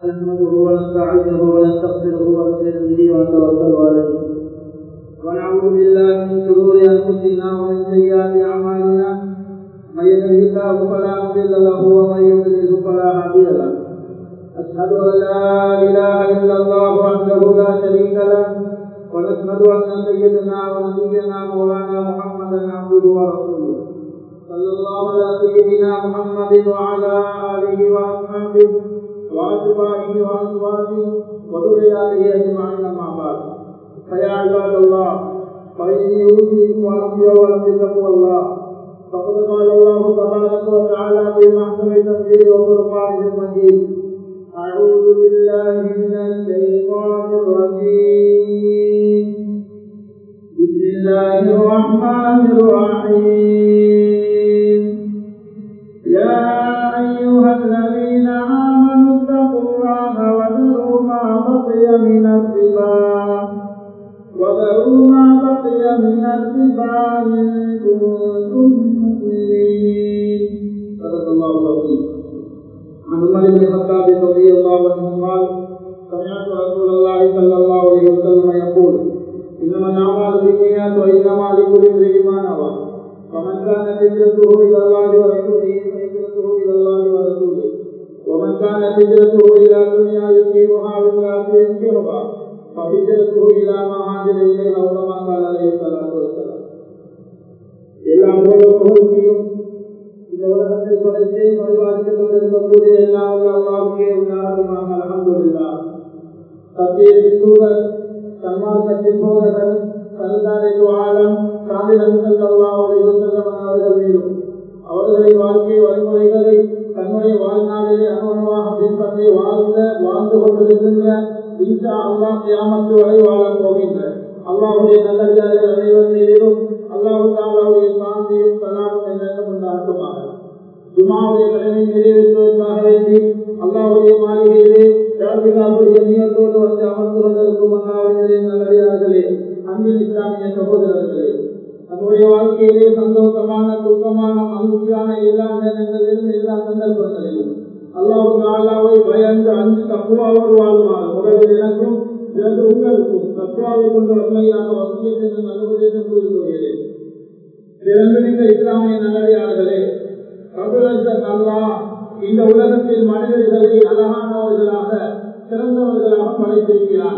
نحمده ونستعينه ونستغفره ونؤمن به ونتوكل عليه ونعوذ بالله من شرور انفسنا ومن سيئات اعمالنا من يهده الله فلا مضل له ومن يضلل فلا هادي له اشهد ان لا اله الا الله وحده لا شريك له ونشهد ان سيدنا ونبينا مولانا محمدا عبده ورسوله صلى الله على سيدنا محمد وعلى اله واصحابه واتباعه وازواجه وذرياته اجمعين اما بعد فيا عباد الله فاني اوصيكم ونفسي ولم تقوى الله فقد قال الله تبارك وتعالى في محكم تنزيل وفرقانه المجيد اعوذ بالله من الشيطان الرجيم بسم الله الرحمن الرحيم يا ايها الذين امنوا اتقوا الله وذروا ما بقي من الربا وذروا ما بقي من الربا إن كنتم مؤمنين صدق الله العظيم عن عمر بن الخطاب رضي الله عنه قال سمعت رسول الله صلى الله عليه وسلم يقول انما الاعمال بالنيات وانما لكل امرئ ما نوى فمن كانت هجرته الى الله ورسوله فهجرته الى الله ورسوله ومن كانت هجرته الى دنيا يصيبها وامراه ينكرها فهجرته الى ما هاجر اليه او كما قال عليه الصلاه والسلام எல்லாம் போல புகழ்ச்சியும் இந்த உலகத்தில் படைத்து பரிபாலித்துக் கொண்டிருக்கக்கூடிய எல்லா அல்லாவுக்கே உண்டாகுமாக அலமதுல்லா சத்தியத்தின் தூதர் சன்மார்க்கத்தின் போதகர் சந்தாரை ஆழம் சாதிரங்கள் அல்லாவுடைய அவர்கள் மீதும் அவர்களின் வாழ்க்கை வழிமுறைகளை தன்னுடைய வாழ்நாளிலே அனுபவமாக பின்பற்றி வாழ்ந்த வாழ்ந்து கொண்டிருக்கின்ற இன்ஷா அல்லாஹ் கியாமத்து வரை வாழப் போகின்ற அல்லாஹுடைய நல்லடியார்கள் அனைவர் மீதிலும் அல்லாஹு தாலாவுடைய சாந்தியும் சலாமும் என்னென்னும் உண்டாக்குமாக ஜுமாவுடைய கடனை நிறைவேற்றுவதற்காக வேண்டி அல்லாஹுடைய மாளிகையிலே யாழ்விழாவுடைய நியத்தோடு வந்து அமர்ந்து கொண்டிருக்கும் அல்லாவுடைய நல்லடியார்களே அன்பின் இஸ்லாமிய சகோதரர்களே நம்முடைய வாழ்க்கையிலே சந்தோஷமான துக்கமான மகிழ்ச்சியான எல்லா நேரங்களிலும் எல்லா சந்தர்ப்பங்களிலும் அல்லாவுக்கு அல்லாவை பயந்து அஞ்சு தப்புவாவோடு வாழ்வார் முதலில் எனக்கும் இரண்டு உங்களுக்கும் தத்துவாவை கொண்ட உண்மையான வசியத்தின் அனுபவத்தின் கூறி வருகிறேன் இரண்டு நீங்கள் இஸ்லாமிய நல்லடியார்களே பிரபலத்த அல்லா இந்த உலகத்தில் மனிதர்களை அழகானவர்களாக சிறந்தவர்களாக படைத்திருக்கிறான்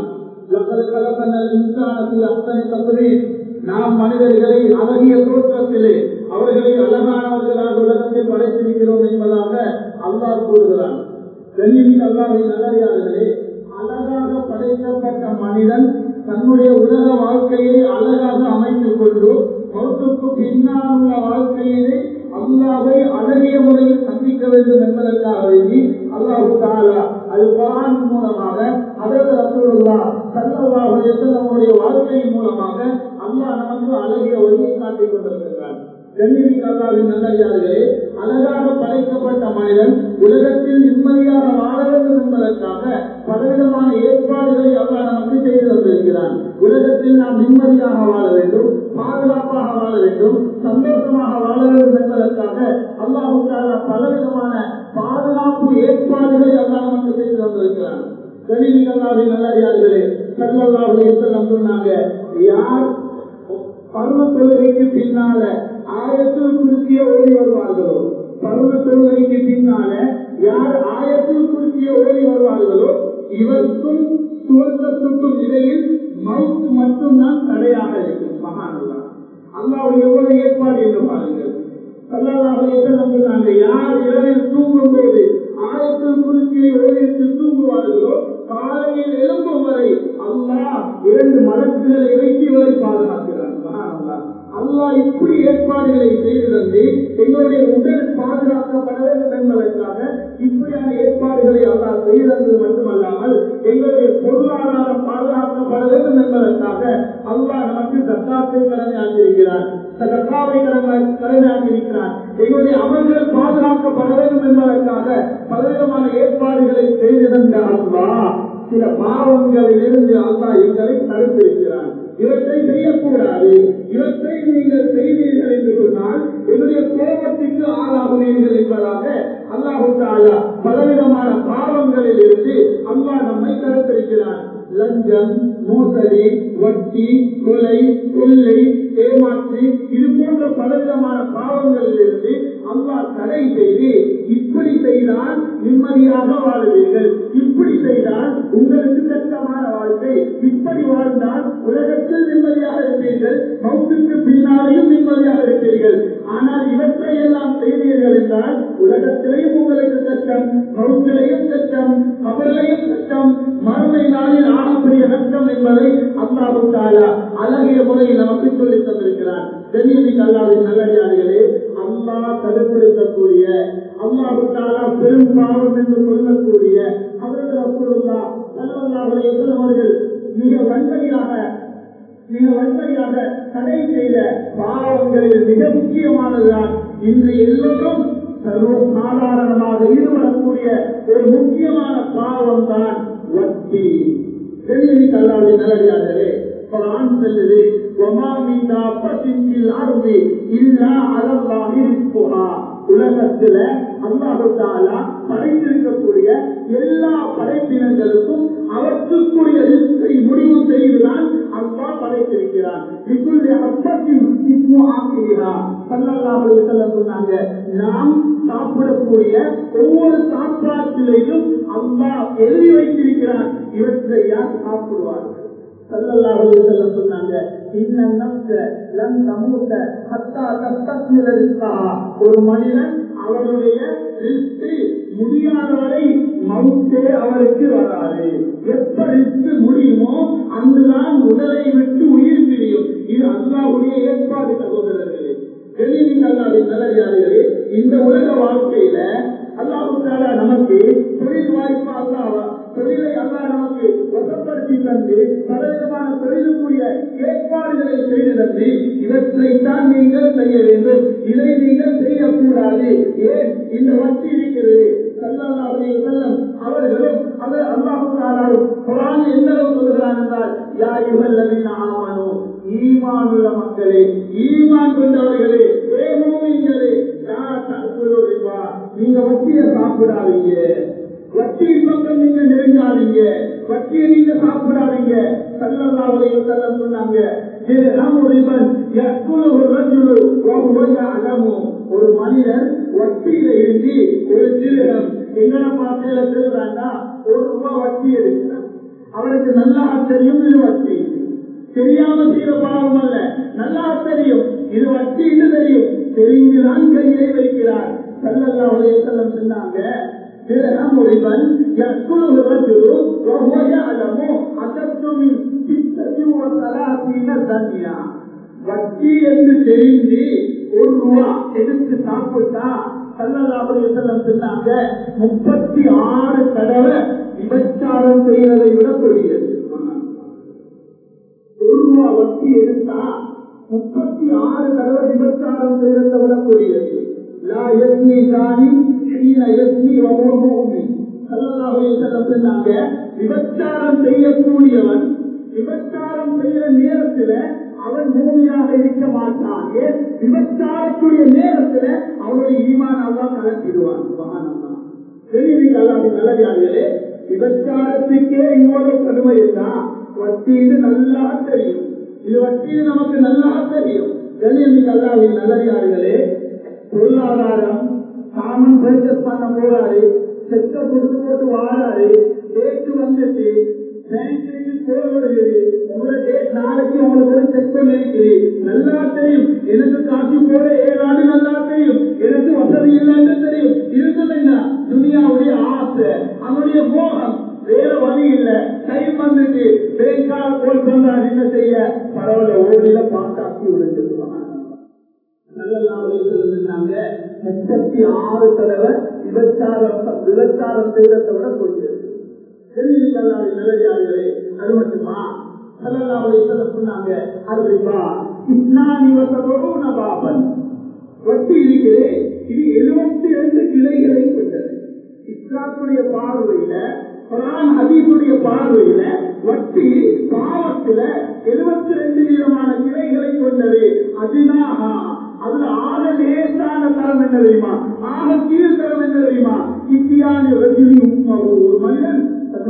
நாம் மனிதர்களை அழகிய தோற்றத்திலே அவர்களை அழகானவர்களாக உலகத்தில் படைத்திருக்கிறோம் என்பதாக அல்லாஹ் கூறுகிறான் தெளிவில் அல்லாவின் நல்லறியாளர்களே அழகாக படைக்கப்பட்ட மனிதன் தன்னுடைய உலக வாழ்க்கையை அழகாக அமைத்துக் கொண்டு மௌத்துக்கு பின்னால் உள்ள வாழ்க்கையிலே அல்லாவை அழகிய முறையில் சந்திக்க வேண்டும் என்பதற்காக வேண்டி அல்லாஹு தாலா அது குரான் மூலமாக அதற்கு ரசூலுல்லா சல்லல்லாஹு நம்முடைய வாழ்க்கையின் மூலமாக அல்லாஹ் நமக்கு அழகிய வழியை காட்டிக் கொண்டிருக்கிறார் கண்ணியமிக்க அல்லாவின் நல்லறியார்களே அழகாக படைக்கப்பட்ட மனிதன் உலகத்தில் நிம்மதியாக வாழ வேண்டும் என்பதற்காக பலவிதமான ஏற்பாடுகளை அல்லா நமக்கு செய்து தந்திருக்கிறான் உலகத்தில் நாம் நிம்மதியாக வாழ வேண்டும் பாதுகாப்பாக வாழ வேண்டும் சந்தோஷமாக வாழ வேண்டும் என்பதற்காக அல்லாஹுக்காக பலவிதமான பாதுகாப்பு ஏற்பாடுகளை அல்லா நமக்கு செய்து தந்திருக்கிறான் கணினி அல்லாவின் நல்லறியார்களே சல்லல்லாஹுடைய சொன்னாங்க யார் பருவ தொழுகைக்கு பின்னால ஆயத்தில் குறிச்சிய ஓடி வருவார்களோ பருவ தொழுகைக்கு பின்னால யார் ஆயத்தில் குறிச்சிய ஓடி வருவார்களோ இவருக்கும் சுவர்க்கத்துக்கும் இடையில் மவுத்து மட்டும்தான் தடையாக இருக்கும் மகானல்லா அல்லாவுடைய எவ்வளவு ஏற்பாடு என்று பாருங்கள் சொன்னாங்க யார் இரவில் தூங்கும் போது ஆயத்தில் குறிச்சியை ஓடித்து தூங்குவார்களோ காலையில் எழும்பும் வரை அல்லாஹ் இரண்டு மலக்குகளை இறைச்சி வரை பாதுகாக்கிறார் அல்லா இப்படி ஏற்பாடுகளை செய்து தந்து எங்களுடைய உடல் பாதுகாக்கப்பட வேண்டும் என்பதற்காக இப்படியான ஏற்பாடுகளை அல்லா செய்து தந்தது மட்டுமல்லாமல் எங்களுடைய பொருளாதாரம் பாதுகாக்கப்பட வேண்டும் என்பதற்காக அல்லா நமக்கு தத்தாத்தை கடமையாக்கியிருக்கிறார் சகத்தாவை கடமையாக்கியிருக்கிறார் எங்களுடைய அமல்கள் பாதுகாக்கப்பட வேண்டும் என்பதற்காக பலவிதமான ஏற்பாடுகளை செய்து தந்த அல்லா சில பாவங்களில் இருந்து அல்லா எங்களை தடுத்திருக்கிறார் இவற்றை செய்யக்கூடாது இவற்றை நீங்கள் செய்வீர்கள் என்று சொன்னால் என்னுடைய கோபத்துக்கு ஆளாகுவீர்கள் என்பதாக அல்லாஹு தாலா பலவிதமான பாவங்களில் இருந்து தடுத்திருக்கிறான் லஞ்சம் மோசடி வட்டி கொலை கொள்ளை ஏமாற்று இது போன்ற பலவிதமான பாவங்களில் இருந்து அல்லாஹ் தடை செய்து இப்படி செய்தால் நிம்மதியாக வாழுவீர்கள் இப்படி செய்தால் உங்களுக்கு கஷ்டமான வாழ்க்கை இப்படி வாழ்ந்தால் உலகத்தில் நிம்மதியாக இருப்பீர்கள் மௌத்துக்கு பின்னாலேயும் நிம்மதியாக இருப்பீர்கள் ஆனால் இவற்றை எல்லாம் செய்தீர்கள் என்றால் உலகத்திலேயும் உங்களுக்கு கஷ்டம் மௌத்திலையும் கஷ்டம் அவர்களையும் கஷ்டம் மறுமை நாளில் ஆகக்கூடிய நஷ்டம் என்பதை அல்லாஹு தாலா அழகிய முறையில் நமக்கு சொல்லித் தந்திருக்கிறார் தென்னிக்கு அல்லாவின் நல்லடியார்களே அல்லாஹ் தடுத்திருக்கக்கூடிய அல்லாஹு தாலா பெரும் பாவம் என்று சொல்லக்கூடிய அவர்கள் அப்துல்லா நல்லவர்களாக அவர்கள் மிக வன்மையாக மிக வன்மையாக தடை செய்த பாவங்களில் மிக முக்கியமானதுதான் இன்று எல்லோரும் சர்வ சாதாரணமாக ஈடுபடக்கூடிய ஒரு முக்கியமான பாவம் தான் வட்டி தெளிவி கல்லாது நல்லடியார்களே குரான் செல்லுது ஒமாமிந்தா பத்தின் அருவி இல்லா அளவாகி இருப்போகா உலகத்துல அல்லாஹாலா படைத்திருக்கக்கூடிய எல்லா படைப்பினங்களுக்கும் அவற்றுக்குரிய ரிஸ்கை முடிவு செய்துதான் அல்லா படைத்திருக்கிறார் இப்பொழுது அப்பத்தின் இப்போ ஆக்குகிறார் சல்லல்லாஹு சொன்னாங்க நாம் சாப்பிடக்கூடிய ஒவ்வொரு சாப்பாட்டிலையும் அல்லா எழுதி வைத்திருக்கிறார் இவற்றை யார் சாப்பிடுவார்கள் ஒரு மனிதன் அவருடைய முடியாத வரை மவுத்தே அவருக்கு வராது எப்ப ரிஸ்க் முடியுமோ அங்குதான் உடலை விட்டு உயிர் பிரியும் இது அல்லாவுடைய ஏற்பாடு சகோதரர்களே தெளிவின் நல்லதார்களே இந்த உலக வாழ்க்கையில அல்லாஹு நமக்கு தொழில் வாய்ப்பு அல்லாவா தொழிலை அல்லா நமக்கு வசப்படுத்தி தந்து பலவிதமான தொழிலுக்குரிய ஏற்பாடுகளை செய்து தந்து இவற்றைத்தான் நீங்கள் செய்ய வேண்டும் இதை நீங்கள் செய்யக்கூடாது ஏன் இந்த வட்டி இருக்கிறது செல்லம் அவர்களும் அவர் அல்லாஹும் குரான் எந்த அளவு சொல்கிறான் என்றால் யா இவல் ஆமானோ ஈமானுள்ள மக்களே ஈமான் கொண்டவர்களே ஏமோங்களே நீங்க வட்டியை சாப்பிடாதீங்க வட்டியின் பக்கம் நீங்க நெருங்காதீங்க வட்டியை நீங்க சாப்பிடாதீங்க சல்லல்லாவுடைய செல்லம் சொன்னாங்க ஒரு மனிதன் வட்டியில இருந்து ஒரு திருடம் எங்கட பாத்தையில திருடாண்டா ஒரு ரூபாய் வட்டி எடுக்கிறான் அவனுக்கு நல்லா தெரியும் இது வட்டி தெரியாம செய்யற பாவம் அல்ல நல்லா தெரியும் இது வட்டின்னு தெரியும் தெரிந்துதான் கையை வைக்கிறார் சல்லல்லாவுடைய செல்லம் சொன்னாங்க درهم ربا يأكله الرجل وهو يعلم أكثر من ستة وثلاثين ثانية வட்டி என்று தெரிந்து ஒரு ரூபா எடுத்து சாப்பிட்டா சல்லல்லாஹுடைய செல்லம் சொன்னாங்க முப்பத்தி ஆறு தடவை விபச்சாரம் செய்வதை விட கூடியது ஒரு ரூபா வட்டி எடுத்தா முப்பத்தி ஆறு தடவை விபச்சாரம் செய்வதை விட கூடியது லா யஸ்மி ஜானி ஹீன யஸ்மி வஹுவ முஃமின் ஸல்லல்லாஹு அலைஹி வஸல்லம் சொன்னாங்க விபச்சாரம் செய்யக்கூடியவன் விபச்சாரம் செய்யற நேரத்துல அவன் பூமியாக இருக்க மாட்டான் ஏன் விபச்சாரக்கூடிய நேரத்துல அவனுடைய ஈமான் அல்லா கலக்கிடுவான் சுபஹானல்லாஹ் தெரியுது அல்லாஹ் நல்லதார்களே விபச்சாரத்துக்கே இவ்வளவு கடுமை இருந்தா வட்டின்னு நல்லா தெரியும் இது வட்டி நமக்கு நல்லா தெரியும் தெரியும் அல்லாவின் நல்லதார்களே பொருளாதாரம் சாமன் பர்ச்சேஸ் பண்ண போறாரு செக்க கொடுத்து போட்டு வாராரு டேட்டு வந்துட்டு பேங்க்கு கோல் வருகிறது உங்களோட டேட் நாளைக்கு உங்களுக்கு ஒரு செக் பண்ணிருக்கு நல்லா தெரியும் எனக்கு காசு போட ஏழாண்டு நல்லா தெரியும் எனக்கு வசதி இல்லைன்னு தெரியும் இருக்குதுங்க துனியாவுடைய ஆசை அவனுடைய மோகம் வேற வழி இல்ல டைம் வந்துட்டு பேங்கால கோல் பண்றாரு என்ன செய்ய பரவாயில்ல ஓடில பாட்டாக்கி விடுங்க முப்பத்தி ஆறு தடவை விபச்சாரம் விபச்சாரம் செய்வதை விட போகிறது நிலையாளர்களே அது மட்டுமா சொன்னாங்க அதுவா இஸ்லாமி வசபோனபாபன் வட்டி இருக்கிறே இது எழுபத்தி ரெண்டு கிளைகளை கொண்டது இஸ்லாத்துடைய பார்வையில குரான் ஹதீஸுடைய பார்வையில வட்டி பாவத்துல எழுபத்தி ரெண்டு விதமான கிளைகளை கொண்டது அதினாக அதுல ஆக லேசான தரம் என்ன தெரியுமா ஆக கீழ்த்தரம் என்ன தெரியுமா இத்தியானி ரஜினி ஒரு மனிதன் தன்னுடைய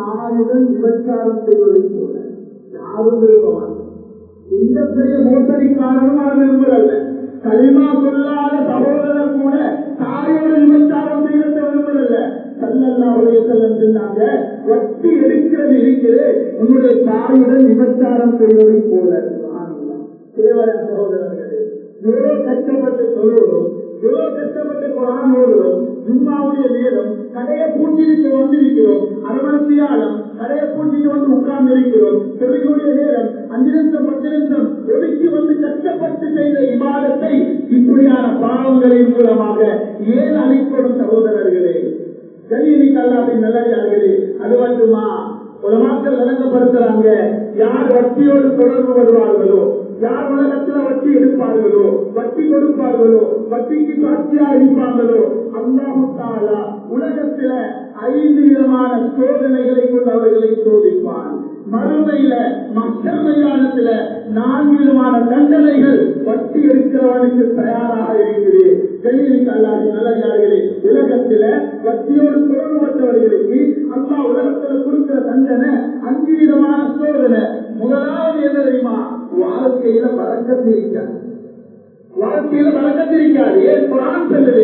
தாயுடன் விபச்சாரம் செய்வதை போல யாரும் விரும்பவான் இந்த பெரிய மோசடிக்காரனும் அவர் விரும்புகிறல்ல கலிமா சொல்லாத சகோதரர் கூட தாயோடு விபச்சாரம் செய்யறத விரும்புறல்ல சல்லல்லாவுடைய செல்லம் சொன்னாங்க வட்டி எடுக்கிறது இருக்கிறது உன்னுடைய தாயுடன் விபச்சாரம் செய்வதை போல தேவர சகோதரர்களே எவ்வளவு கஷ்டப்பட்டு சொல்லுவோம் எவ்வளவு கஷ்டப்பட்டு குரான் ஓடுவோம் ஜும்மாவுடைய நேரம் கடையை பூட்டிட்டு வந்திருக்கிறோம் அரவணையாளம் கடையை பூட்டிட்டு வந்து உட்கார்ந்து இருக்கிறோம் தொழிலுடைய நேரம் அஞ்சு நிமிஷம் பத்து நிமிஷம் ஒதுக்கி வந்து கஷ்டப்பட்டு செய்த இபாதத்தை இப்படியான பாவங்களின் மூலமாக ஏன் அளிப்படும் சகோதரர்களே கல்வி கல்லாவின் நல்லடியார்களே அது மட்டுமா உலமாக்கள் விளங்கப்படுத்துறாங்க யார் வட்டியோடு தொடர்பு வருவார்களோ யார் உலகத்துல வட்டி எடுப்பார்களோ வட்டி கொடுப்பார்களோ வட்டிக்கு சாட்சியா இருப்பார்களோ அல்லாஹாலா உலகத்துல ஐந்து விதமான சோதனைகளை கொண்டு அவர்களை சோதிப்பான் மறுமையில மக்கள் மைதானத்துல நான்கு விதமான தண்டனைகள் வட்டி எடுக்கிறவனுக்கு தயாராக இருக்குது தெளிவுக்கு அல்லாது நல்லதார்களே உலகத்துல வட்டியோடு தொடர்புபட்டவர்களுக்கு அல்லா உலகத்துல கொடுக்கிற தண்டனை அஞ்சு விதமான சோதனை முதலாவது என்ன தெரியுமா வாழ்க்கையில வழக்கத்து இருக்காது வாழ்க்கையில வழக்கத்து இருக்காது ஏன் குரான் சொல்லுது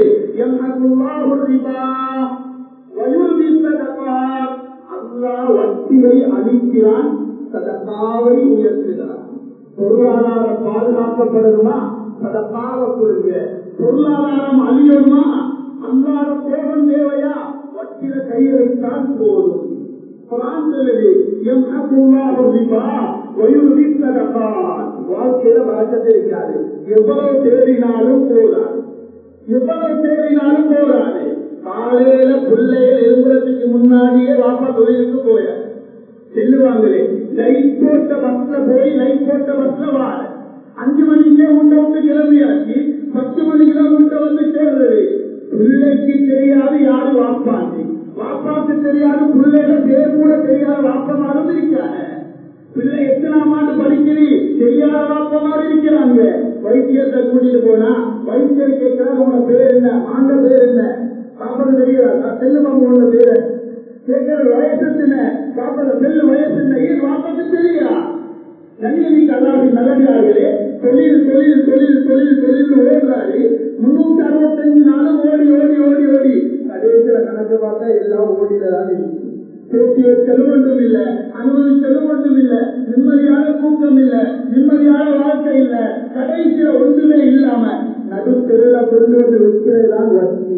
அல்லா வட்டியை அழிக்கிறான் சதக்காவை உயர்த்துகிறான் பொருளாதாரம் பாதுகாக்கப்படுமா சதக்காவை கொடுங்க பொருளாதாரம் அழியணுமா அல்லாத கோபம் தேவையா வட்டியில கை வைத்தால் போதும் குரான் சொல்லுது எம்ஹக்குல்லாஹு ரிபா வயுதி சதகாத் வாழ்க்கையில வழக்கத்தை இருக்காது எவ்வளவு தேடினாலும் போதாது எவ்வளவு தேடினாலும் போதாது காலையில பிள்ளைகள் எழும்புறதுக்கு முன்னாடியே வாப்பா தொழிலுக்கு போய செல்லுவாங்களே லைட் போட்ட பஸ்ல போய் லைட் போட்ட பஸ்ல வாழ அஞ்சு மணிக்கே உண்டை விட்டு கிளம்பியாச்சு பத்து மணிக்கு உண்டை வந்து சேர்றது பிள்ளைக்கு தெரியாது யாரு வாப்பாச்சு வாப்பாக்கு தெரியாது பிள்ளைல பேர் கூட தெரியாத வாப்பமாரும் இருக்காங்க பிள்ளை எத்தனாம் ஆண்டு படிக்கிறீ தெரியாத வாப்பமாரும் இருக்கிறாங்க வைத்தியத்தை கூட்டிட்டு போனா வைத்தியர் கேட்கிறாங்க உங்க பேர் என்ன ஆண்ட பேர் என்ன பாப்பது தெரியாது செல்லுமாங்க உங்க பேரு கேட்கிற வயசு என்ன பாப்பத செல்லு வயசு என்ன ஏன் வாப்பது தெரியா கண்ணியமிக்கு அல்லாவி நல்லடியார்களே தொழில் தொழில் தொழில் தொழில் தொழில் ஓடுறாரு முன்னூத்தி அறுபத்தஞ்சு நாளும் ஓடி ஓடி ஓடி ஓடி கடைசியில கணக்கு பார்த்தா எல்லாம் ஓடிதான் இருக்கு பேசிய செலவொன்றும் இல்ல அனுபவிச்சலும் ஒன்றும் இல்ல நிம்மதியான தூக்கம் இல்ல நிம்மதியான வாழ்க்கை இல்ல கடைசியில ஒன்றுமே இல்லாம நடுத்தெருல கொண்டு வந்து விற்கிறதுதான் வட்டி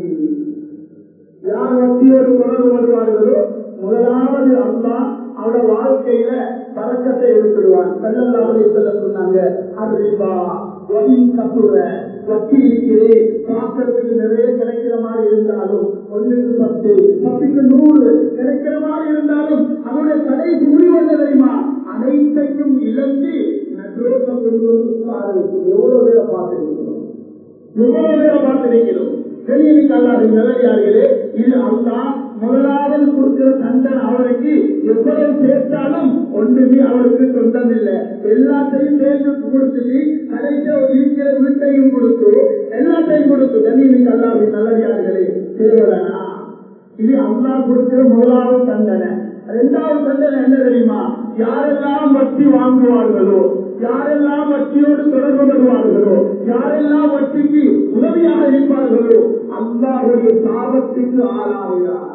யார் வட்டியோடு தொடர்பு வருவார்களோ முதலாவது அம்மா அவட வாழ்க்கையில பறக்கத்தை எடுத்துடுவான் செல்லல்லாமலே சொல்ல சொன்னாங்க அதுவா வலி கப்புற வட்டி இருக்கிறே பார்க்கறதுக்கு நிறைய கிடைக்கிற மாதிரி இருந்தாலும் ஒன்றுக்கு பத்து பத்துக்கு நூறு கிடைக்கிற மாதிரி இருந்தாலும் அவருடைய கடைசி முடிவு என்ன தெரியுமா அனைத்தையும் இழந்து நன்றோக்கம் கொண்டு வந்து பார்வைக்கும் எவ்வளவு பேரை பார்த்திருக்கிறோம் எவ்வளவு பேரை பார்த்திருக்கிறோம் வெளியில் கல்லாது நிலையார்களே இது அல்லா முதலாவது கொடுக்கிற தண்டனை அவருக்கு எவ்வளவு சேர்த்தாலும் ஒன்றுமே அவருக்கு சொந்தம் இல்லை எல்லாத்தையும் சேர்த்து கொடுத்துட்டு கடைசியில் இருக்கிற வீட்டையும் கொடுத்து எல்லாத்தையும் கொடுத்து கண்ணியமிக்கு அல்லாவின் நல்லதார்களே தேவலனா இது அல்லா கொடுக்கிற முதலாவது தண்டனை இரண்டாவது தண்டனை என்ன தெரியுமா யாரெல்லாம் வட்டி வாங்குவார்களோ யாரெல்லாம் வட்டியோடு தொடர்பு கொள்வார்களோ யாரெல்லாம் வட்டிக்கு உதவியாக இருப்பார்களோ அல்லாவுடைய சாபத்துக்கு ஆளாகிறார்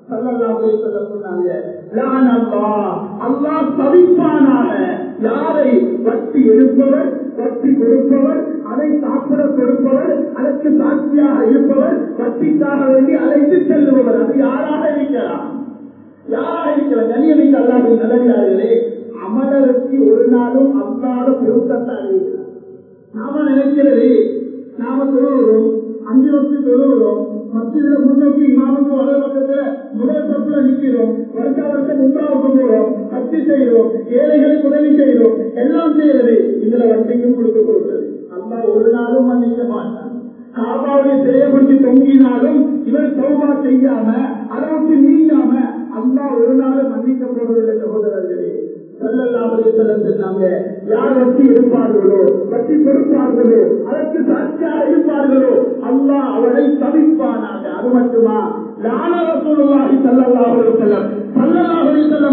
யாரை வட்டி எடுப்பவர் வட்டி கொடுப்பவர் அதை சாப்பிட கொடுப்பவர் அதற்கு சாட்சியாக இருப்பவர் வட்டிக்காக வேண்டி அழைத்து செல்லுபவர் அது யாராக இருக்கிறார் யாராக இருக்கிற கண்ணியமிக்கு அல்லாவின் நல்லதார்களே அமலருக்கு ஒரு நாளும் அல்லாத பொருத்தத்தான் இருக்கிறார் நாம நினைக்கிறது நாம தொழுகிறோம் அஞ்சு வருஷம் தொழுகிறோம் மத்தியில முன்னோக்கி இமாமுக்கு வலது பக்கத்துல முதல் பக்கத்துல நிற்கிறோம் வருஷ வருஷம் உண்டாவுக்கு போறோம் கட்சி செய்கிறோம் ஏழைகளுக்கு உதவி செய்கிறோம் எல்லாம் செய்யறது இதுல வட்டிக்கும் கொடுத்து கொடுக்கிறது அல்லா ஒரு நாளும் மன்னிக்க மாட்டான் காபாவுடைய செயல்படுத்தி தொங்கினாலும் இவர் சௌபா செய்யாம அளவுக்கு நீங்காம அல்லா ஒரு நாளும் மன்னிக்க போவதில்லை சகோதரர்களே சொன்னாங்க யார் வட்டி இருப்பார்களோ வட்டி கொடுப்பார்களோ அதற்கு சாட்சியாக இருப்பார்களோ அல்லா அவரை தவிப்பானாக அது மட்டுமா லானவசூலுல்லாஹி ஸல்லல்லாஹு அலைஹி வஸல்லம் ஸல்லல்லாஹு அலைஹி வஸல்லம்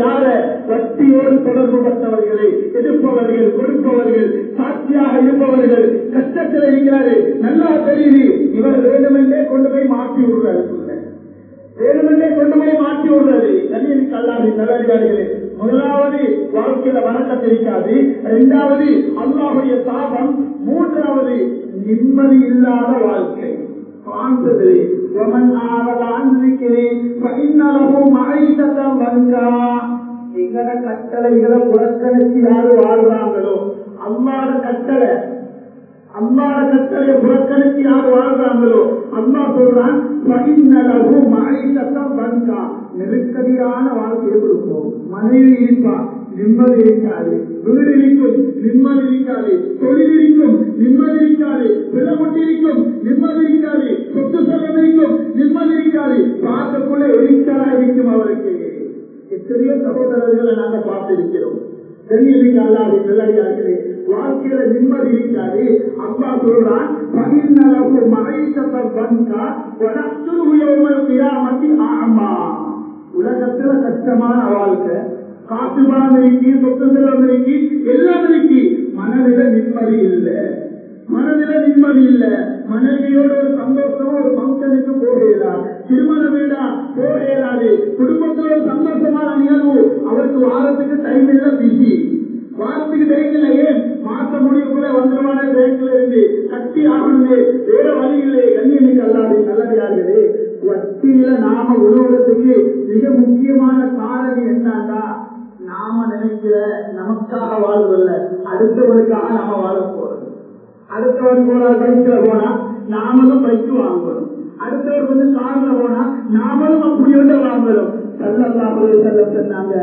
யார வட்டியோடு தொடர்பு பட்டவர்களை எடுப்பவர்கள் கொடுப்பவர்கள் சாட்சியாக இருப்பவர்கள் கஷ்டத்தில் இருக்கிறாரு நல்லா தெரியுது இவர் வேண்டுமென்றே கொண்டு போய் மாற்றி விடுறாரு வேணுமென்றே கொண்டு போய் மாற்றி விடுறது கண்ணியனுக்கு அல்லாது நல்லடியார்களே முதலாவது வாழ்க்கையில வணக்கம் இருக்காது இரண்டாவது அல்லாஹுடைய சாபம் மூன்றாவது நிம்மதி இல்லாத வாழ்க்கை வாழ்ந்தது ومن أعرض عن ذكري فإن له معيشة ضنكا எங்கட கட்டளைகளை புறக்கணிச்சு யாரு வாழ்றாங்களோ அம்மாட கட்டளை அம்மாட கட்டளையை புறக்கணிச்சு யார் வாழ்றாங்களோ அம்மா சொல்றான் பைநலவு மழைசத்தம் வந்தா நெருக்கடியான வாழ்க்கையை கொடுப்போம் மனைவி இருப்பா நிம்மதி இருக்காது வீடு இருக்கும் நிம்மதி இருக்காது தொழில் இருக்கும் நிம்மதி இருக்காது விலமுட்டி இருக்கும் நிம்மதி இருக்காது சொத்து செல்வம் இருக்கும் நிம்மதி இருக்காது பார்க்கக்குள்ள எரிச்சலா இருக்கும் அவருக்கு எத்தனையோ சகோதரர்களை நாங்க பார்த்திருக்கிறோம் தெரியலீங்க அல்லாது நல்லடியார்களே வாழ்க்கையில நிம்மதி இருக்காது அப்பா சொல்றான் பதினளவு மறைசத்தம் வந்தா உலகத்தில் ஆமா உலகத்துல கஷ்டமான வாழ்க்கை காசு பணம் இருக்கு சொத்து செல்வம் இருக்கு எல்லாம் இருக்கு மனதில நிம்மதி இல்லை மனதில நிம்மதி இல்ல மனைவியோட ஒரு சந்தோஷமா ஒரு ஃபங்க்ஷனுக்கு போகலாம் திருமண வீடா போகலாது குடும்பத்தோட சந்தோஷமான நிகழ்வு அவருக்கு வாரத்துக்கு டைம் இல்ல பிஸி வாரத்துக்கு டைம் இல்ல ஏன் மாசம் முடிவுக்குள்ள வந்துருவான பேங்க்ல இருந்து கட்டி ஆகணுமே வேற வழி இல்லை கண்ணியமிக்கு அல்லாது நல்லதார்களே வட்டியில நாம உருவத்துக்கு மிக முக்கியமான காரணம் என்னன்னா நாம நினைக்கிற நமக்காக வாழ்வதில்ல அடுத்தவருக்காக நாம வாழ போறோம் அடுத்தவர் போனா பைக்ல போனா நாமளும் பைக் வாங்கணும் அடுத்தவர் வந்து கார்ல போனா நாமளும் அப்படி ஒன்று வாங்கணும் சொன்னாங்க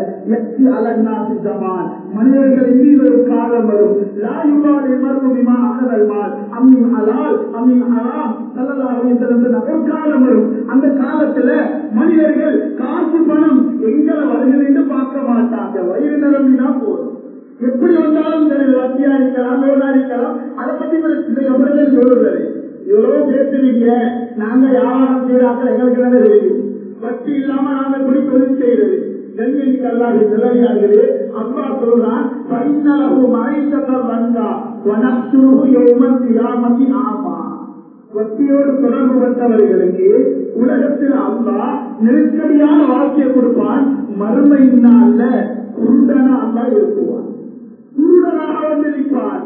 மனிதர்கள் மீது ஒரு காலம் வரும் லாயுவாலை மருத்துவமா அகதல்மால் அம்மின் அலால் அம்மின் அலாம் ஒரு காலம் வரும் அந்த காலத்துல மனிதர்கள் காசு பணம் எங்களை வருகிறது பார்க்க மாட்டாங்க வயிறு நிரம்பினா போதும் எப்படி வந்தாலும் சரி வட்டியா இருக்கலாம் லோனா இருக்கலாம் அதை பத்தி இந்த கபரங்கள் சொல்லுறது இவ்வளவு பேசுவீங்க நாங்க வியாபாரம் செய்யறாங்க எங்களுக்கு என்ன தெரியும் வட்டி இல்லாம நாங்க எப்படி தொழில் செய்யறது கண்ணிக்கு அல்லாது நிலையாகிறது அப்பா சொல்றான் பைனளவு மழைத்தம் வந்தா வனத்துருகு யோமன் கிராமத்தி ஆமா வட்டியோடு தொடர்பு பட்டவர்களுக்கு உலகத்தில் அல்லா நெருக்கடியான வாழ்க்கையை கொடுப்பான் மறுமை நாள்ல குருடனா அல்லா இருக்குவான் குருடனாக வந்திருப்பான்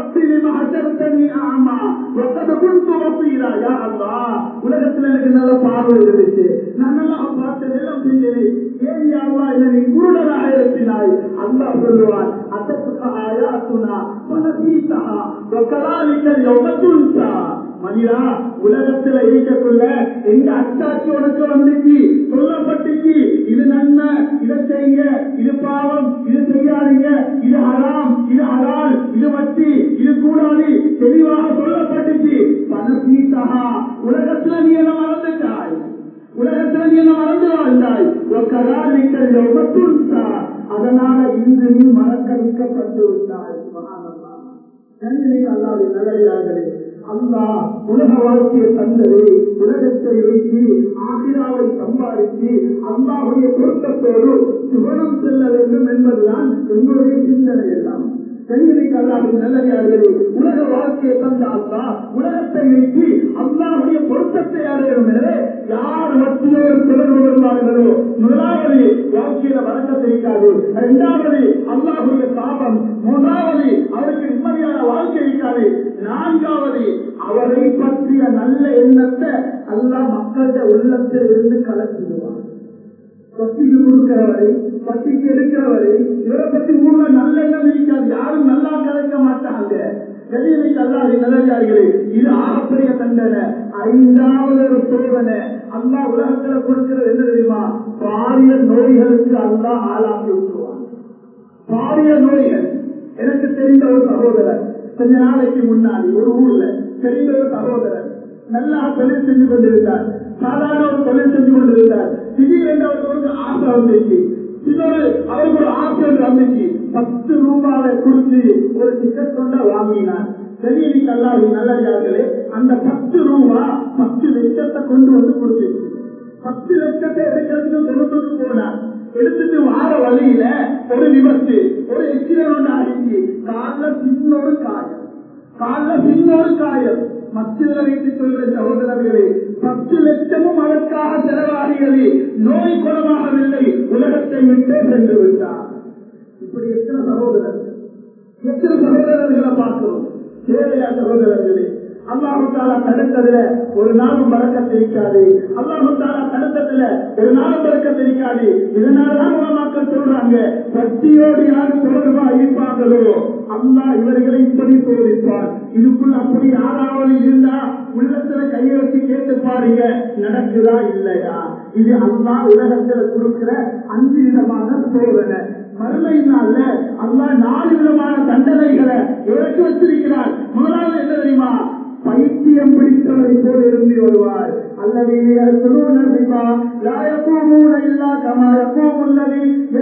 உலகத்துல எனக்கு நல்ல பார்வை இருந்துச்சு நான் நல்லா பார்த்து வேலம் செஞ்சது ஏன் யாவா என்ன நீ குருடனாக இருப்பினாய் அல்லா சொல்லுவான் அத்தத்துக்கு ஆயா சுனா பணசீசா ஒக்கலாலிக்கல் யோகத்துன்சா மனிதா உலகத்துல இருக்கக்குள்ள எங்க அச்சாட்சி உனக்கு வந்துச்சு சொல்லப்பட்டுச்சு இது நன்மை இதை செய்யுங்க இது பாவம் இது செய்யாதீங்க இது ஹராம் இது ஹலால் இது வட்டி இது கூடாது தெளிவாக சொல்லப்பட்டுச்சு பணசீசா உலகத்துல நீ என்ன மறந்துட்டாய் உலகத்துல நீ என்ன மறந்து வாழ்ந்தாய் ஒக்கலாலிக்கல் யோகத்துன்சா அதனால இன்று நீ மறக்க வைக்கப்பட்டு விட்டாய் அல்லாது நல்லடியார்களே அல்லா உலக வாழ்க்கையை தந்தது உலகத்தை வைத்து ஆசிராவை சம்பாதித்து அல்லாவுடைய பொருத்தத்தோடு சுவனம் செல்ல வேண்டும் என்பதுதான் எங்களுடைய சிந்தனை எல்லாம் பெண்களுக்கு அல்லாது நல்லதார்களே உலக வாழ்க்கையை தந்த அல்லா உலகத்தை வைத்து அல்லாவுடைய பொருத்தத்தை அடையணும் எனவே யார் மத்தியோடு தொடர்பு வருவார்களோ முதலாவது வாழ்க்கையில வழக்கத்தை இருக்காது இரண்டாவது அல்லாஹுடைய சாபம் மூன்றாவது அவருக்கு நிம்மதியான வாழ்க்கை இருக்காது நான்காவது அவரை பற்றிய நல்ல எண்ணத்தை அல்லா மக்களுடைய உள்ளத்தில் இருந்து கலக்கிடுவார் பட்டிக்கு கொடுக்கிறவரை பட்டிக்கு எடுக்கிறவரை இவரை பத்தி ஊர்ல நல்ல எண்ணம் இருக்காது யாரும் நல்லா கலைக்க மாட்டாங்க கலியமைக்கு அல்லாது நல்லதார்களே இது ஆகப்பெரிய தண்டனை ஐந்தாவது ஒரு சோதனை அல்லா உலகத்துல கொடுக்கிறது என்ன தெரியுமா பாரிய நோய்களுக்கு அல்லா ஆளாக்கி விட்டுருவான் பாரிய நோய்கள் எனக்கு தெரிந்த ஒரு சகோதரர் கொஞ்ச நாளைக்கு முன்னாடி ஒரு ஊர்ல தெரிந்த ஒரு சகோதரர் நல்லா தொழில் செஞ்சு கொண்டிருந்தார் சாதாரண ஒரு தொழில் செஞ்சு கொண்டிருந்தார் திடீரென்று அவருக்கு ஒரு ஆசை வந்துச்சு இன்னொரு அவருக்கு ஒரு ஆசை ஒன்று வந்துச்சு பத்து ரூபாயை கொடுத்து ஒரு டிக்கெட் கொண்ட வாங்கினார் தெரியலி கல்லாவி நல்லடியார்களே அந்த பத்து ரூபா பத்து லட்சத்தை கொண்டு வந்து கொடுத்துச்சு பத்து லட்சத்தை எடுக்கிறதுக்கு தொண்ணூறு போனார் எடுத்துட்டு வார வழியில ஒரு விபத்து ஒரு எச்சிலோட ஆகிச்சு கால சின்னொரு காயம் கால சின்னொரு காயம் மத்தியில வைத்து சொல்கிற சகோதரர்களே பத்து லட்சமும் அதற்காக செலவாகியது நோய் குணமாகவில்லை உலகத்தை விட்டே சென்று விட்டார் இப்படி எத்தனை சகோதரர்கள் எத்தனை சகோதரர்களை பார்க்கிறோம் தேவையா சகோதரர்களே அல்லாஹுத்தாலா தடுத்ததுல ஒரு நாளும் பறக்கத்திருக்காது அல்லாஹுத்தாலா தடுத்ததுல ஒரு நாளும் பறக்கத்திருக்காது இதனாலதான் உலமாக்கள் சொல்றாங்க பக்தியோடு யாரு தொடர்பா இருப்பாங்களோ அல்லா இவர்களை இப்படி சோதிப்பார் இதுக்குள்ள அப்படி யாராவது இருந்தா உள்ளத்துல கையை வச்சு கேட்டு பாருங்க நடக்குதா இல்லையா இது அல்லா உலகத்துல கொடுக்கிற அஞ்சு விதமான சோதனை மறுமை நாள்ல அல்லா நாலு விதமான தண்டனைகளை இறக்கி வச்சிருக்கிறார் முதலாவது என்ன தெரியுமா பைத்தியம் பிடித்தவரை போல் இருந்து வருவார் அல்லது இல்லா கமா எப்போம் உள்ளது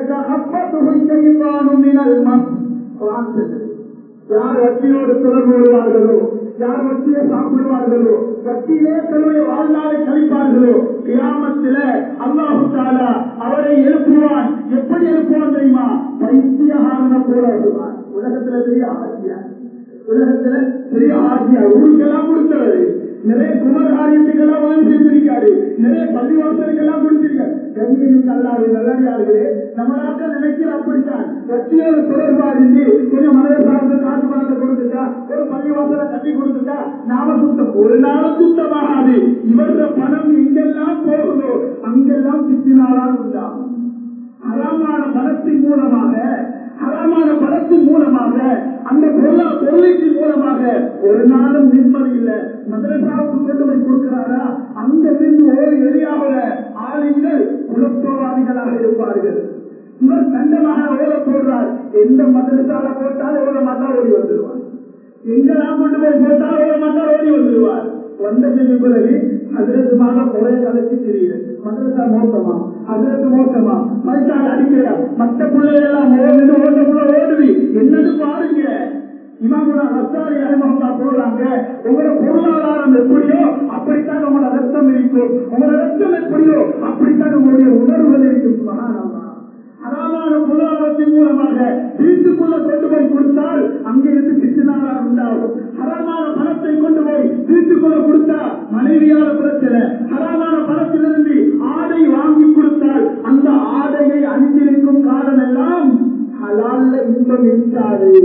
யார் வட்டியோடு தொடர்பு வருவார்களோ யார் வட்டியை சாப்பிடுவார்களோ வட்டியிலே தன்னுடைய வாழ்நாளை கழிப்பார்களோ கிராமத்தில அல்லாஹு தாலா அவரை எழுப்புவான் எப்படி எழுப்புவான் தெரியுமா பைத்தியகாரன போல வருவான் உலகத்துல பெரிய ஆசியா உலகத்துல பெரிய ஆசியா ஊருக்கெல்லாம் கொடுத்தவர் நிறைய குமரகாரியத்துக்கெல்லாம் உதவி செஞ்சிருக்காரு நிறைய பள்ளிவாசலுக்கெல்லாம் கொடுத்திருக்காரு கண்ணியின் கல்லாறு நல்லடியார்களே நம்ம நாட்கள் நினைக்கிற அப்படித்தான் கட்சியோட தொடர்பா இருந்து கொஞ்சம் மனதை சார்ந்து காசு பணத்தை கொடுத்துட்டா ஒரு பள்ளிவாசலை கட்டி கொடுத்துட்டா நாம சுத்தம் ஒரு நாளும் சுத்தமாகாது இவருடைய பணம் எங்கெல்லாம் போகுதோ அங்கெல்லாம் பித்தினாலால் உண்டாகும் ஹராமான பணத்தின் மூலமாக ஹராமான பணத்தின் மூலமாக அந்த பொருளா பொருளின் மூலமாக ஒரு நாளும் நிம்மதி இல்லை மதரசாவுக்கு கொண்டு போய் கொடுக்கிறாரா அங்க இருந்து ஒரு எளியாவில் ஆளுங்கள் குலத்தோவாதிகளாக இருப்பார்கள் இவர் கண்டமாக ஓட போடுறார் எந்த மதரசால போட்டாலும் ஓட மாட்டா ஓடி வந்துடுவார் எங்கெல்லாம் கொண்டு போய் போட்டாலும் ஓட மாட்டா ஓடி வந்துடுவார் வந்ததுக்கு பிறகு அதற்கு மாக குறைய கலைச்சு தெரியுது மதரசா மோசமா அதற்கு மோசமா மனுஷால் அடிக்கிறா மற்ற பிள்ளைகளெல்லாம் ஓடுது ஓட்ட புள்ள ஓடுது என்னது பாருங்க இமாமுனா ரத்தாரி அனுபவத்தா சொல்றாங்க உங்களோட பொருளாதாரம் எப்படியோ அப்படித்தான் உங்களோட ரத்தம் இருக்கும் உங்களோட ரத்தம் எப்படியோ அப்படித்தான் உங்களுடைய உணர்வுகள் இருக்கும் மகானமா அறாமான பொருளாதாரத்தின் மூலமாக வீட்டுக்குள்ள கொண்டு போய் கொடுத்தால் அங்கிருந்து சித்தினாரா உண்டாகும் ஹராமான பணத்தை கொண்டு போய் வீட்டுக்குள்ள கொடுத்தா மனைவியால பிரச்சனை ஹராமான பணத்திலிருந்து ஆடை வாங்கி கொடுத்தால் அந்த ஆடையை அணிந்திருக்கும் காலம் எல்லாம் ஹலால்ல இன்பம் இருக்காது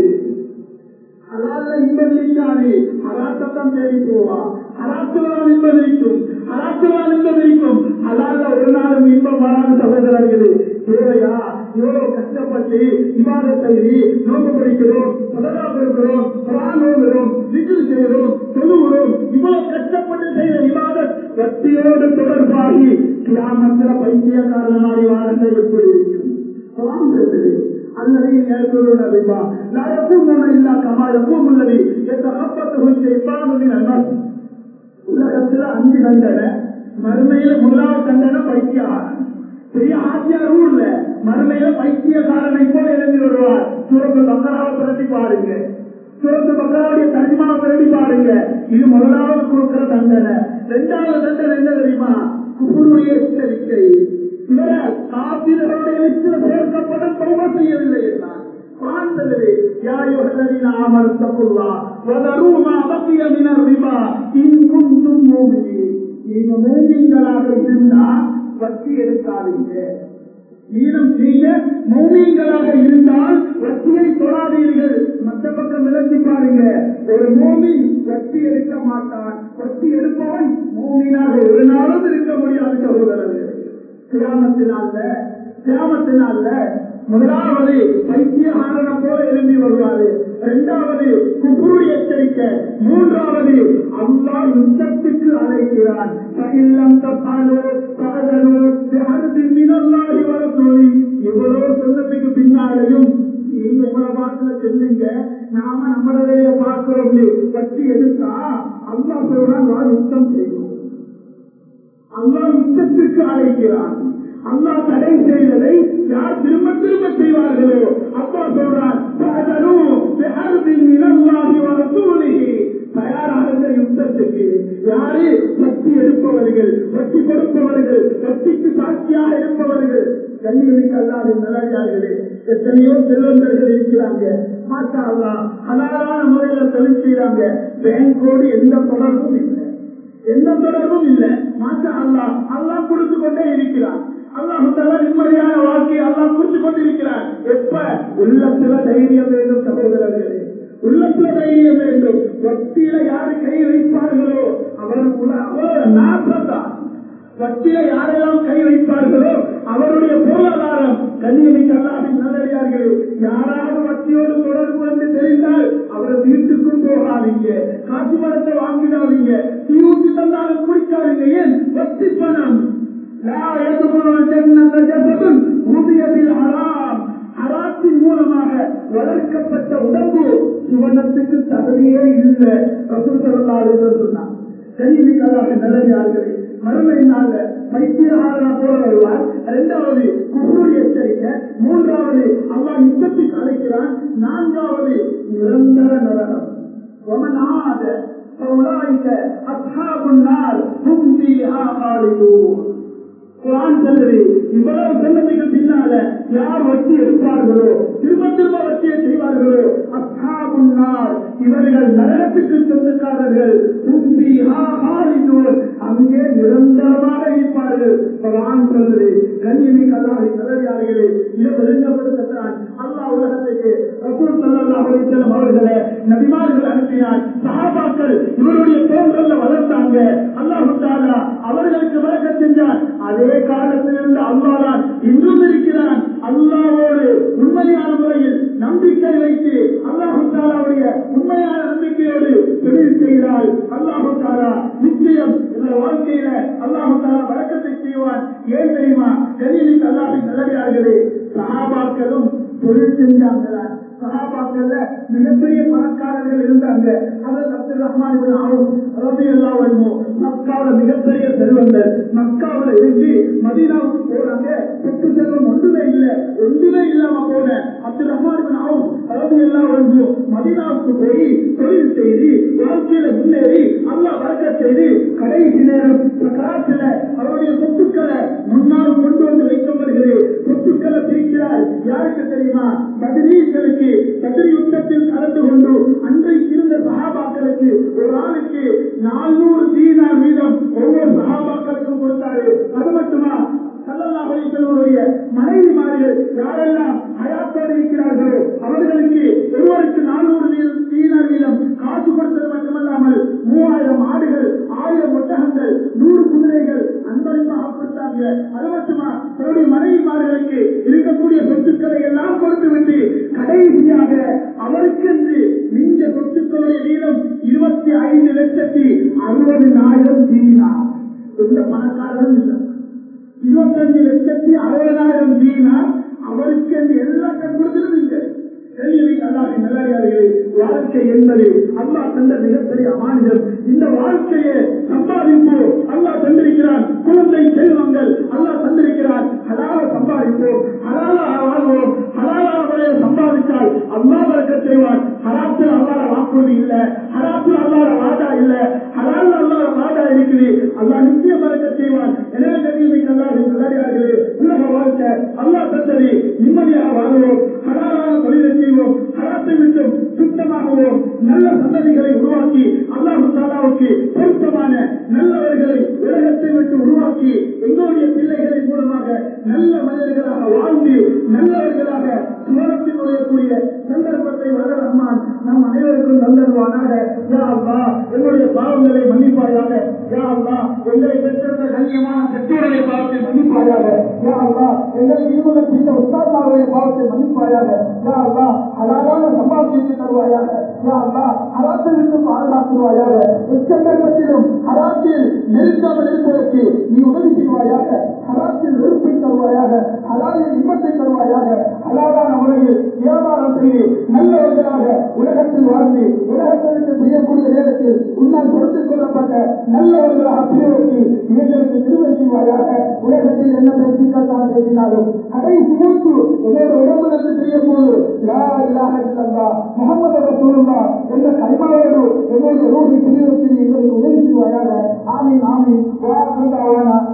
ஹலால்ல இன்பம் இருக்காது ஹராத்தத்தான் தேடி போவா ஹராத்துவால் இன்பம் இருக்கும் ஹராத்துவால் இன்பம் இருக்கும் ஹலால்ல ஒரு நாளும் இன்பம் வராத சகோதரர்களே தேவையா எவ்வளவு கஷ்டப்பட்டு விவாதம் செய்து நோக்கு படிக்கிறோம் சதகா கொடுக்கிறோம் குரான் ஓதுகிறோம் விஜய் செய்கிறோம் தொழுகிறோம் இவ்வளவு கஷ்டப்பட்டு செய்த விவாதம் சக்தியோடு தொடர்பாகி கிராமத்துல பைத்தியக்காரனாடி வாரத்தை எப்படி இருக்கும் குரான் பேசுது அல்லது يأكلون الربا لا يقومون إلا كما يقوم الذي يتخبطه الشيطان من المس உலகத்துல அஞ்சு தண்டனை மறுமையில முதலாவது தண்டனை பைத்தியம் பெரிய ஆசியார் ஊர்ல மறுமையில பைத்தியக்காரனை போல எழுந்து வருவார் சுரத்து பக்கராவை புரட்டி பாருங்க சுரத்து பக்கராவுடைய தர்ஜிமாவை புரட்டி பாருங்க இது முதலாவது கொடுக்கிற தண்டனை இரண்டாவது தண்டனை என்ன தெரியுமா குபுருடைய எச்சரிக்கை இவர காப்பீர்களுடைய லிஸ்டில் சேர்க்கப்பட தௌப செய்யவில்லை என்றார் குரான்களே யா யுஹல்லதீன ஆமனு தக்குல்லா வதரு மா பக்கிய மினர் ரிபா இன் குன்தும் மூமினீன் நீங்க மூமின்களாக இருந்தா வட்டி எடுக்காதீங்க ஈனம் செய்ய மௌமியங்களாக இருந்தால் வட்டியை தொடாதீர்கள் மற்ற பக்கம் விளக்கி பாருங்க ஒரு மோமின் வட்டி எடுக்க மாட்டான் வட்டி எடுப்பவன் மோமினாக ஒரு நாளும் இருக்க முடியாது சகோதரர்கள் கிராமத்தினால கிராமத்தினால முதலாவது பைத்தியகாரனம் போல எழும்பி வருவாரு இரண்டாவது குப்புருடி எச்சரிக்கை மூன்றாவது அல்லா யுத்தத்துக்கு அழைக்கிறான் பயிலம் தப்பாலோ பகலோ யாருக்கும் மினல்லாகி வர சொல்லி இவ்வளவு சொன்னதுக்கு பின்னாலையும் நீங்க உங்களை பாட்டுல செல்லுங்க நாம நம்மளதைய பார்க்கிறோம் பற்றி எடுத்தா அல்லா சொல்றான் வா யுத்தம் செய்வோம் அல்லா யுத்தத்திற்கு அழைக்கிறான் அல்லா தடை செய்ததை யார் திரும்ப திரும்ப செய்வார்களோ அப்பா சொல்றான் தயாராக யுத்தத்துக்கு யாரு வட்டி எடுப்பவர்கள் வட்டி கொடுப்பவர்கள் வட்டி வெற்றிக்கு சாட்சியாக இருப்பவர்கள் கண்ணியமிக்க அல்லாவின் நல்லடியார்களே எத்தனையோ செல்வந்தர்கள் இருக்கிறாங்க மாஷா அல்லா ஹலாலான முறையில தொழில் செய்யறாங்க பேங்கோடு எந்த தொடர்பும் இல்லை எந்த தொடர்பும் இல்லை மாஷா அல்லா அல்லாஹ் கொடுத்து கொண்டே இருக்கிறான் அல்லாஹ் நிம்மதியான வாழ்க்கையை அல்லாஹ் குறித்து கொண்டிருக்கிறார் எப்ப உள்ளத்துல தைரியம் வேண்டும் சகோதரர்களே உள்ளத்துல தைரியம் வேண்டும் வட்டியில யாரு கை வைப்பார்களோ அவருக்குள்ள அவர் நாசத்தான் வட்டியில யாரெல்லாம் கை வைப்பார்களோ அவருடைய பொருளாதாரம் கண்ணியமிக்க அல்லாவின் நல்லடியார்கள் யாராவது வட்டியோடு தொடர்பு வந்து தெரிந்தால் அவரை வீட்டுக்கும் போகாதீங்க காசு பணத்தை வாங்கிடாதீங்க தீவுக்கு தந்தாலும் குடிக்காதீங்க ஏன் வட்டி பணம் لا يدخل الجنة جسد وضي بالحرام ஹராத்தின் மூலமாக வளர்க்கப்பட்ட உடம்பு சுவனத்துக்கு தகுதியே இல்லை ரசூசல்லாறு சொன்னார் கல்விக்காக நல்லதார்களே மறுமை நாள்ல பைத்தியகாரனா போல வருவார் இரண்டாவது குரு எச்சரிக்கை மூன்றாவது அல்லாஹ் யுத்தத்துக்கு அழைக்கிறான் நான்காவது நிரந்தர நரகம் ومنعاد فأولئك أصحاب النار هم فيها خالدون குரான் சொல்லுது இவ்வளவு செல்லமைகள் பின்னால யார் வட்டி எடுப்பார்களோ திரும்ப திரும்ப வட்டியை செய்வார்களோ அஸ்ஹாபுன்னார் இவர்கள் நரகத்துக்கு சொந்தக்காரர்கள் அங்கே நிரந்தரமாக இருப்பார்கள் குரான் சொல்லுது கண்ணியமி கல்லாவை நல்லதார்களே இதை ஒழுங்கப்படுத்தத்தான் அல்லாஹ் உலகத்துக்கு ரசூல் சல்லல்லாஹு அலைஹி வஸல்லம் அவர்களை நபிமார்கள் அனுப்பினார் சஹாபாக்கள் இவருடைய தோன்றல்ல வளர்த்தாங்க அல்லாஹ் தஆலா அவர்களுக்கு வழக்க செஞ்சார் அதே காலத்திலிருந்து அல்லாதான் இன்றும் இருக்கிறான் அல்லாவோடு உண்மையான முறையில் நம்பிக்கை வைத்து அல்லாஹு தாலாவுடைய உண்மையான நம்பிக்கையோடு தொழில் செய்கிறாள் அல்லாஹு தாலா நிச்சயம் இந்த வாழ்க்கையில அல்லாஹு தாலா வழக்கத்தை செய்வான் ஏன் தெரியுமா கலிலின் அல்லாவின் நல்லடியார்களே சஹாபாக்களும் தொழில் செஞ்சாங்களா சஹாபாக்கள்ல மிகப்பெரிய பணக்காரர்கள் இருந்தாங்க அவர் அப்துல் ரஹ்மான் ஆகும் ரபி அல்லா வருமோ மக்காவில மிகப்பெரிய செல்வங்கள் மக்காவில இருந்து மதீனாவுக்கு போறாங்க சொத்து செல்வம் ஒன்றுமே இல்லை ஒன்றுமே இல்லாம போன அப்துல் ரஹ்மான் ஆகும் ரபி அல்லா வருமோ மதீனாவுக்கு போய் தொழில் செய்து வாழ்க்கையில முன்னேறி அல்லா வழக்க செய்து கடைசி நேரம் பிரகாசில அவருடைய சொத்துக்களை முன்னால் கொண்டு வந்து வைக்கப்படுகிறது சொத்துக்களை பிரிக்கிறார் யாருக்கு தெரியுமா பதினீர்களுக்கு கதிரி யுத்தத்தில் கலந்து கொண்டு அன்றைக்கு இருந்த சகாபாக்களுக்கு ஒரு ஆளுக்கு நானூறு தீனார் வீதம் ஒவ்வொரு சகாபாக்களுக்கும் கொடுத்தாரு அது மட்டுமா சல்லல்லாஹுடைய மனைவிமார்கள் யாரெல்லாம் ஹயாத்தோடு இருக்கிறார்களோ அவர்களுக்கு ஒருவருக்கு நானூறு தீனார் வீதம் காசு கொடுத்தது மட்டுமல்லாமல் மூவாயிரம் ஆடுகள் ஆயிரம் ஒட்டகங்கள் நூறு குதிரைகள் அன்பளிப்பாக கொடுத்தாங்க அது மட்டுமா தன்னுடைய மனைவிமார்களுக்கு இருக்கக்கூடிய சொத்துக்களை எல்லாம் கொடுத்து விட்டு கடைசியாக அவருக்கென்று மிஞ்ச சொத்துக்களுடைய வீதம் இருபத்தி ஐந்து லட்சத்தி அறுபதினாயிரம் தீனா எந்த பணக்காரரும் இல்லை இருபத்தஞ்சு லட்சத்தி அறுபதாயிரம் தீனா அவருக்கு என்று எல்லாத்தையும் கொடுத்திருந்தீங்க வாழ்க்கை என்பது அல்லா தந்த மிகப்பெரிய அமானியம் இந்த வாழ்க்கையை சம்பாதிப்போம் அல்லா தந்திருக்கிறான் குழந்தை செல்வங்கள் அல்லா தந்திருக்கிறான் ஹலால சம்பாதிப்போம் ஹலாலாக வாழ்வோம் ஹலாலான முறையை சம்பாதித்தால் அல்லா வழக்க செய்வான் ஹராத்தில் அல்லாத வாக்குறுதி இல்ல ஹராத்தில் அல்லாத வாதா இல்ல ஹலால் அல்லாத வாதா இருக்குது அல்லா நிச்சயம் வழக்க செய்வான் எனவே கல்வியை அல்லாத நல்லடியார்களே உலக வாழ்க்கை அல்லா தந்தது நிம்மதியாக வாழ்வோம் ஹலாலான தொழிலை செய்வோம் ஹராத்தை விட்டும் சுத்தமாகவும் நல்ல சந்ததிகளை உருவாக்கி அல்லாஹு தாலாவுக்கு பொருத்தமான நல்லவர்களை உலகத்தை விட்டு உருவாக்கி எங்களுடைய பிள்ளைகளின் மூலமாக நல்ல மனிதர்களாக வாழ்ந்து நல்லவர்களாக சுவரத்தில் நுழையக்கூடிய சந்தர்ப்பத்தை வர ரஹ்மான் நம் அனைவருக்கும் தந்தருவானாக யா அல்லா எங்களுடைய பாவங்களை மன்னிப்பாயாக யா அல்லா எங்களை பெற்றிருந்த கண்ணியமான பெற்றோருடைய பாவத்தை மன்னிப்பாயாக யா அல்லா எங்களை இருமுக செய்த உத்தாத்தாவுடைய பாவத்தை மன்னிப்பாயாக யா அல்லா அழகான சம்பாதித்து தருவாயாக யா அல்லா அராத்திலிருந்து பாதுகாத்துருவாயாக எச்சந்தர்ப்பத்திலும் அராத்தில் நெருக்காமல் இருப்பதற்கு நீ உதவி செய்வாயாக அராத்தில் வெறுப்பை தருவாயாக அலாலில் இன்பத்தை தருவாயாக அலாதான முறையில் வியாபாரம் செய்து நல்லவர்களாக உலகத்தில் வாழ்ந்து உலகத்திற்கு செய்யக்கூடிய நேரத்தில் உன்னால் கொடுத்துக் கொள்ளப்பட்ட நல்லவர்களாக பிரிவுக்கு இவர்களுக்கு திருவை செய்வாயாக உலகத்தில் என்ன பேசிக்கத்தான் பேசினாலும் கடைசி மூச்சு என்னோட உடம்பிலிருந்து செய்ய போது லா இல்லாஹ இல்லல்லா முகமது ரசூலுல்லா என்ற கல்மாவோடு என்னுடைய ரூபி பிரிவுக்கு எங்களுக்கு உதவி செய்வாயாக ஆமீன் ஆமீன் வாக்குந்தாவான